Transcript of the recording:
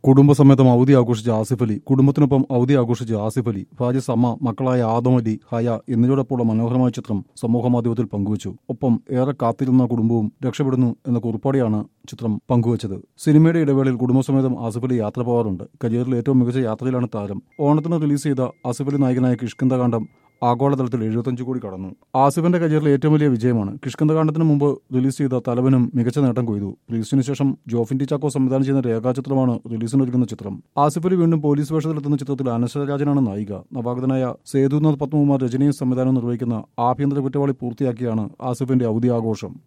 കുടുംബസമേതം അവധി ആഘോഷിച്ച ആസിഫ് അലി കുടുംബത്തിനൊപ്പം അവധി ആഘോഷിച്ച ആസിഫ് അലി ഭാര്യ സമ്മ മക്കളായ ആദം അലി ഹയ എന്നിവരോടൊപ്പമുള്ള മനോഹരമായ ചിത്രം സമൂഹമാധ്യമത്തിൽ പങ്കുവച്ചു ഒപ്പം ഏറെ കാത്തിരുന്ന കുടുംബവും രക്ഷപ്പെടുന്നു എന്ന കുറിപ്പോടെയാണ് ചിത്രം പങ്കുവച്ചത് സിനിമയുടെ ഇടവേളയിൽ കുടുംബസമേതം ആസിഫ് അലി യാത്ര പോകാറുണ്ട് കരിയറിൽ ഏറ്റവും മികച്ച യാത്രയിലാണ് താരം ഓണത്തിന് റിലീസ് ചെയ്ത ആസിഫ് അലി നായകനായ കിഷ്കിന്ദകാന്ഡം ആഗോളതലത്തിൽ എഴുപത്തഞ്ച് കോടി കടന്നു ആസിഫിന്റെ കരിയറിലെ ഏറ്റവും വലിയ വിജയമാണ് കിഷ്കിന്ദകാന്ഡത്തിന് മുമ്പ് റിലീസ് ചെയ്ത തലവനും മികച്ച നേട്ടം കൊയ്തു റിലീസിന് ശേഷം ജോഫിൻ ടി ചാക്കോ സംവിധാനം ചെയ്യുന്ന രേഖാചിത്രമാണ് റിലീസിനൊരുങ്ങുന്ന ചിത്രം ആസിഫ് അലി വീണ്ടും പോലീസ് വേഷത്തിലെത്തുന്ന ചിത്രത്തിൽ അനശ്വരരാജനാണ് നായിക നവാഗതനായ സേതുനാഥ് പത്മകുമാർ രചനയും സംവിധാനവും നിർവഹിക്കുന്ന ആഭ്യന്തര കുറ്റവാളി പൂർത്തിയാക്കിയാണ് ആസിഫിന്റെ ഔദ്യ ആഘോഷം